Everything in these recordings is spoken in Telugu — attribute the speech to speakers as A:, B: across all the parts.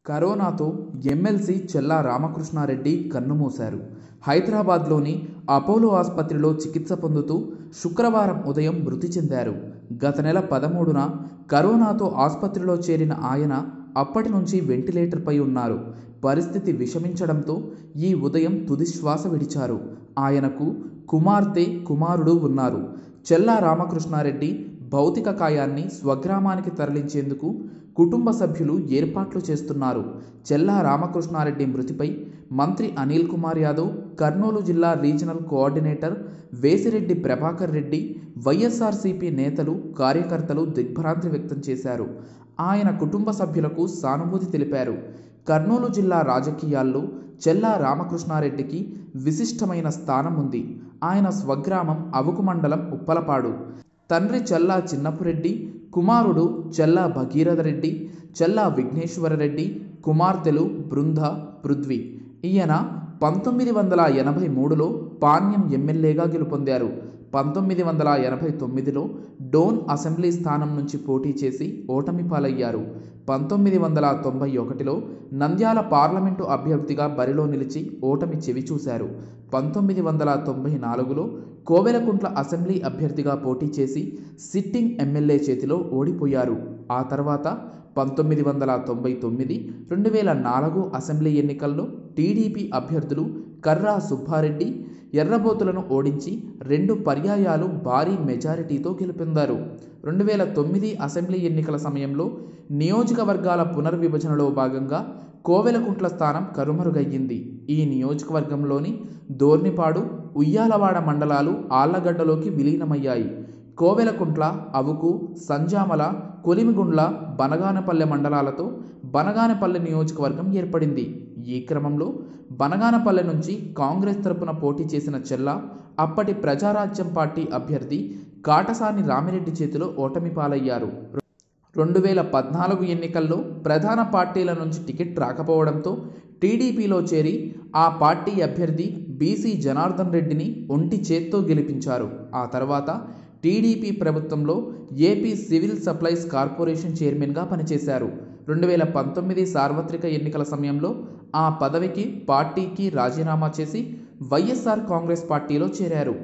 A: కరోనాతో ఎమ్మెల్సీ చెల్లా రామకృష్ణారెడ్డి కన్నుమూశారు హైదరాబాద్లోని అపోలో ఆసుపత్రిలో చికిత్స పొందుతూ శుక్రవారం ఉదయం మృతి చెందారు గత నెల పదమూడున కరోనాతో ఆసుపత్రిలో చేరిన ఆయన అప్పటి నుంచి వెంటిలేటర్పై ఉన్నారు పరిస్థితి విషమించడంతో ఈ ఉదయం తుది శ్వాస విడిచారు ఆయనకు కుమార్తె కుమారుడు ఉన్నారు చెల్లా రామకృష్ణారెడ్డి భౌతిక కాయాన్ని స్వగ్రామానికి తరలించేందుకు కుటుంబ సభ్యులు ఏర్పాట్లు చేస్తున్నారు చెల్లా రామకృష్ణారెడ్డి మృతిపై మంత్రి అనిల్ కుమార్ యాదవ్ కర్నూలు జిల్లా regional coordinator Vasireddy Prabhakar Reddy YSRCP నేతలు కార్యకర్తలు దిగ్భ్రాంతి వ్యక్తం చేశారు ఆయన కుటుంబ సభ్యులకు సానుభూతి తెలిపారు కర్నూలు జిల్లా రాజకీయాల్లో చెల్లా రామకృష్ణారెడ్డికి విశిష్టమైన స్థానం ఉంది ఆయన స్వగ్రామం అవుకు మండలం ఉప్పలపాడు తండ్రి చెల్లా చిన్నపురెడ్డి కుమారుడు చెల్లా భగీరథరెడ్డి చెల్లా విఘ్నేశ్వరరెడ్డి కుమార్తెలు బృంద పృథ్వీ ఈయన పంతొమ్మిది వందల ఎనభై మూడులో పాణ్యం ఎమ్మెల్యేగా గెలుపొందారు పంతొమ్మిది వందల ఎనభై తొమ్మిదిలో డోన్ అసెంబ్లీ స్థానం నుంచి పోటీ చేసి ఓటమి పాలయ్యారు పంతొమ్మిది వందల తొంభై ఒకటిలో నంద్యాల పార్లమెంటు అభ్యర్థిగా బరిలో నిలిచి ఓటమి చెవిచూశారు పంతొమ్మిది వందల తొంభై నాలుగులో కోవెలకుంట్ల అసెంబ్లీ అభ్యర్థిగా పోటీ చేసి సిట్టింగ్ ఎమ్మెల్యే చేతిలో ఓడిపోయారు ఆ తర్వాత పంతొమ్మిది వందల తొంభై తొమ్మిది రెండు వేల నాలుగు అసెంబ్లీ ఎన్నికల్లో టీడీపీ అభ్యర్థులు కర్రా సుబ్బారెడ్డి ఎర్రబోతులను ఓడించి రెండు పర్యాయాలు భారీ మెజారిటీతో గెలుపొందారు రెండు వేల తొమ్మిది అసెంబ్లీ ఎన్నికల సమయంలో నియోజకవర్గాల పునర్విభజనలో భాగంగా కోవెలకుంట్ల స్థానం కరుమరుగయ్యింది ఈ నియోజకవర్గంలోని దోర్నిపాడు ఉయ్యాలవాడ మండలాలు ఆళ్లగడ్డలోకి విలీనమయ్యాయి కోవెలకుంట్ల అవుకు సంజామల కొలిమిగుండ్ల బనగానపల్లె మండలాలతో బనగానపల్లె నియోజకవర్గం ఏర్పడింది ఈ క్రమంలో బనగానపల్లె నుంచి కాంగ్రెస్ తరపున పోటీ చేసిన చెల్ల అప్పటి ప్రజారాజ్యం పార్టీ అభ్యర్థి కాటసాని రామిరెడ్డి చేతిలో ఓటమి పాలయ్యారు రెండు వేల పద్నాలుగు ఎన్నికల్లో ప్రధాన పార్టీల నుంచి టికెట్ రాకపోవడంతో టీడీపీలో చేరి ఆ పార్టీ అభ్యర్థి బీసీ జనార్దన్ రెడ్డిని ఒంటి చేత్తో గెలిపించారు ఆ తర్వాత టీడీపీ ప్రభుత్వంలో ఏపీ సివిల్ సప్లైస్ కార్పొరేషన్ చైర్మన్గా పనిచేశారు రెండు వేల పంతొమ్మిది సార్వత్రిక ఎన్నికల సమయంలో ఆ పదవికి పార్టీకి రాజీనామా చేసి వైఎస్ఆర్ కాంగ్రెస్ పార్టీలో చేరారు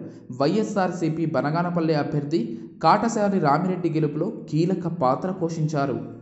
A: వైఎస్ఆర్సీపీ బనగానపల్లె అభ్యర్థి కాటసాని రామిరెడ్డి గెలుపులో కీలక పాత్ర పోషించారు